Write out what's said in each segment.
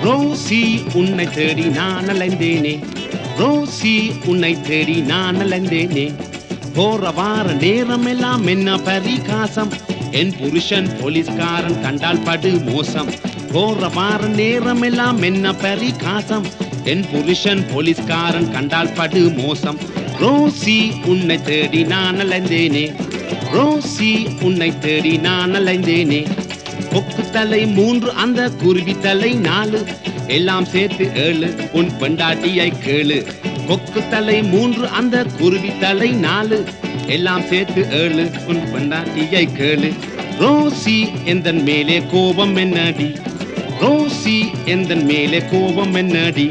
Rousey உன்னை தேடி நான் அலைந்தேனே ரோசி உன்னை தேடி நான் அலைந்தேனே போற வார நேரம் எல்லாம் என்ன பரிகாசம் என் புருஷன் போலீஸ்காரன் கண்டால் படு மோசம் போற வார நேரம் எல்லாம் என்ன பரிகாசம் என் புருஷன் போலீஸ்காரன் கண்டால் படு மோசம் ரோசி உன்னை தேடி நான் அலைந்தேனே ரோசி உன்னை தேடி நான் அலைந்தேனே கொக்கு தலை மூன்று அந்த குருவி தலை நாலு எல்லாம் சேர்த்து ஏழு உன் பெண்டாட்டியை கேளு கொக்கு தலை மூன்று அந்த குருவி தலை நாலு எல்லாம் சேர்த்து ஏழு உன் பெண்டாட்டியை கேளு ரோசி எந்தன் மேலே கோபம் என்னடி ரோசி எந்தன் மேலே கோபம் என்னடி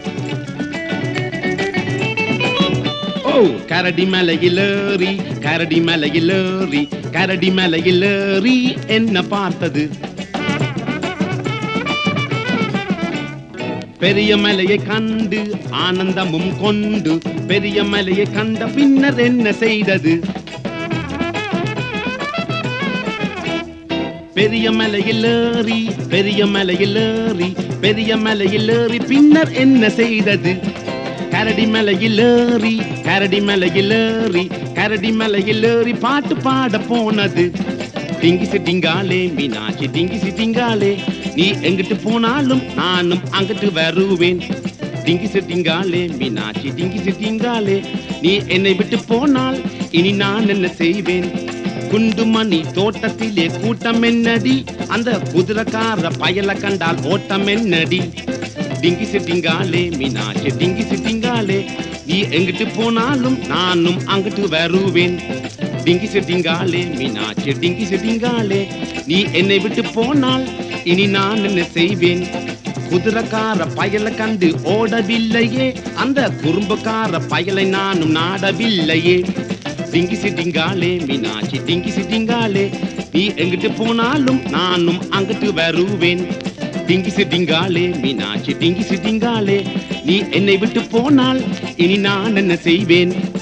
ஓ கரடி மலையிலேறி கரடி மலையிலேறி கரடி மலையிலேறி என்ன பார்த்தது பெரிய மலையை கண்டு ஆனந்தமும் கொண்டு பெரிய மலையை கண்ட பின்னர் என்ன செய்தது பெரிய மலையில் ஏறி பெரிய மலையில் ஏறி பெரிய மலையில் ஏறி பின்னர் என்ன செய்தது கரடி மலையில் ஏறி கரடி மலையில் ஏறி கரடி மலையில் ஏறி பாட்டு பாட போனது டிங்கி சிட்டிங்காலே மீனாட்சி டிங்கி சிட்டிங்காலே நீ எங்கிட்டு போனாலும் நானும் அங்கிட்டு வருவேன் டிங்கி சிட்டிங்காலே மீனாட்சி டிங்கி சிட்டிங்காலே நீ என்னை விட்டு போனால் இனி நான் என்ன செய்வேன் குண்டுமணி தோட்டத்திலே கூட்டம் என்னடி அந்த குதிரைக்கார பயல கண்டால் ஓட்டம் என்னடி டிங்கி சிட்டிங்காலே மீனாட்சி டிங்கி சிட்டிங்காலே நீ எங்கிட்டு போனாலும் நானும் அங்கிட்டு வருவேன் டிங்கி சிட்டிங்காலே மீனாட்சி டிங்கி சிட்டிங்காலே நீ என்னை விட்டு போனால் இனி நான் என்ன செய்வேன் குதிரைக்கார பயலை கண்டு ஓடவில்லையே அந்த குறும்புக்கார பயலை நானும் நாடவில்லையே டிங்கி சிட்டிங்காலே மீனாட்சி டிங்கி சிட்டிங்காலே நீ எங்கிட்டு போனாலும் நானும் அங்கிட்டு வருவேன் டிங்கி சிட்டிங்காலே மீனாட்சி டிங்கி சிட்டிங்காலே நீ என்னை விட்டு போனால் இனி நான் என்ன செய்வேன்